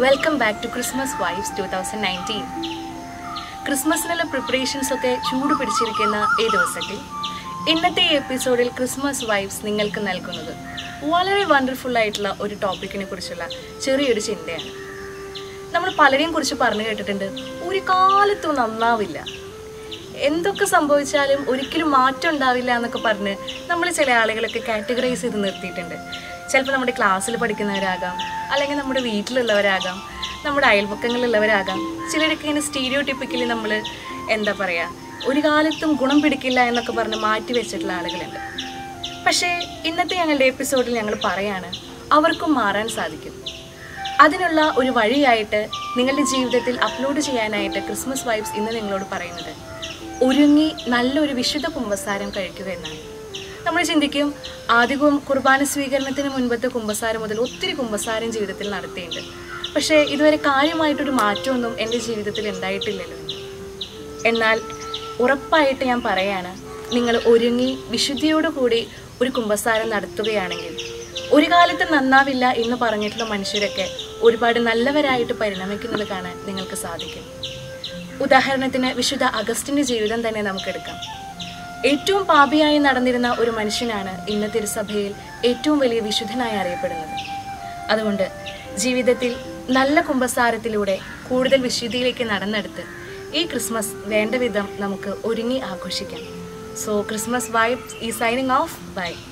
welcome back to Christmas vibes two thousand nineteen ക്രിസ്മസിനുള്ള preparations ഒക്കെ ചൂട് പിടിച്ചിരിക്കുന്ന ഈ ദിവസത്തിൽ ഇന്നത്തെ ഈ എപ്പിസോഡിൽ ക്രിസ്മസ് വൈബ്സ് നിങ്ങൾക്ക് നൽകുന്നത് വളരെ വണ്ടർഫുൾ ആയിട്ടുള്ള ഒരു ടോപ്പിക്കിനെ കുറിച്ചുള്ള ചെറിയൊരു ചിന്തയാണ് നമ്മൾ പലരെയും കുറിച്ച് പറഞ്ഞു കേട്ടിട്ടുണ്ട് ഒരു കാലത്തും നന്നാവില്ല എന്തൊക്കെ സംഭവിച്ചാലും ഒരിക്കലും മാറ്റം ഉണ്ടാവില്ല എന്നൊക്കെ പറഞ്ഞ് നമ്മൾ ചില ആളുകളൊക്കെ കാറ്റഗറൈസ് ചെയ്ത് നിർത്തിയിട്ടുണ്ട് ചിലപ്പോൾ നമ്മുടെ ക്ലാസ്സിൽ പഠിക്കുന്നവരാകാം അല്ലെങ്കിൽ നമ്മുടെ വീട്ടിലുള്ളവരാകാം നമ്മുടെ അയൽപക്കങ്ങളിലുള്ളവരാകാം ചിലരൊക്കെ ഇങ്ങനെ സ്റ്റീരിയോ ടിപ്പിക്കലി നമ്മൾ എന്താ പറയുക ഒരു കാലത്തും ഗുണം പിടിക്കില്ല എന്നൊക്കെ പറഞ്ഞ് മാറ്റി വെച്ചിട്ടുള്ള ആളുകളുണ്ട് പക്ഷേ ഇന്നത്തെ ഞങ്ങളുടെ എപ്പിസോഡിൽ ഞങ്ങൾ പറയാണ് അവർക്കും മാറാൻ സാധിക്കും അതിനുള്ള ഒരു വഴിയായിട്ട് നിങ്ങളുടെ ജീവിതത്തിൽ അപ്ലോഡ് ചെയ്യാനായിട്ട് ക്രിസ്മസ് വൈബ്സ് ഇന്ന് നിങ്ങളോട് പറയുന്നത് ഒരുങ്ങി നല്ലൊരു വിശുദ്ധ കുമ്പസാരം കഴിക്കുക എന്നാണ് നമ്മൾ ചിന്തിക്കും ആദ്യവും കുർബാന സ്വീകരണത്തിന് മുൻപത്തെ കുമ്പസാരം മുതൽ ഒത്തിരി കുമ്പസാരം ജീവിതത്തിൽ നടത്തിയിട്ടുണ്ട് പക്ഷേ ഇതുവരെ കാര്യമായിട്ടൊരു മാറ്റമൊന്നും എൻ്റെ ജീവിതത്തിൽ ഉണ്ടായിട്ടില്ലല്ലോ എന്നാൽ ഉറപ്പായിട്ട് ഞാൻ പറയാണ് നിങ്ങൾ ഒരുങ്ങി വിശുദ്ധിയോടുകൂടി ഒരു കുമ്പസാരം നടത്തുകയാണെങ്കിൽ ഒരു കാലത്ത് നന്നാവില്ല എന്ന് പറഞ്ഞിട്ടുള്ള മനുഷ്യരൊക്കെ ഒരുപാട് നല്ലവരായിട്ട് പരിണമിക്കുന്നത് കാണാൻ നിങ്ങൾക്ക് സാധിക്കും ഉദാഹരണത്തിന് വിശുദ്ധ അഗസ്റ്റിന്റെ ജീവിതം തന്നെ നമുക്കെടുക്കാം ഏറ്റവും പാപിയായി നടന്നിരുന്ന ഒരു മനുഷ്യനാണ് ഇന്ന് തിരുസഭയിൽ ഏറ്റവും വലിയ വിശുദ്ധനായി അറിയപ്പെടുന്നത് അതുകൊണ്ട് ജീവിതത്തിൽ നല്ല കുമ്പസാരത്തിലൂടെ കൂടുതൽ വിശുദ്ധിയിലേക്ക് നടന്നെടുത്ത് ഈ ക്രിസ്മസ് വേണ്ട വിധം നമുക്ക് ഒരുങ്ങി ആഘോഷിക്കാം സോ ക്രിസ്മസ് വൈബ്സ് ഈ സൈനിങ് ഓഫ് ബൈ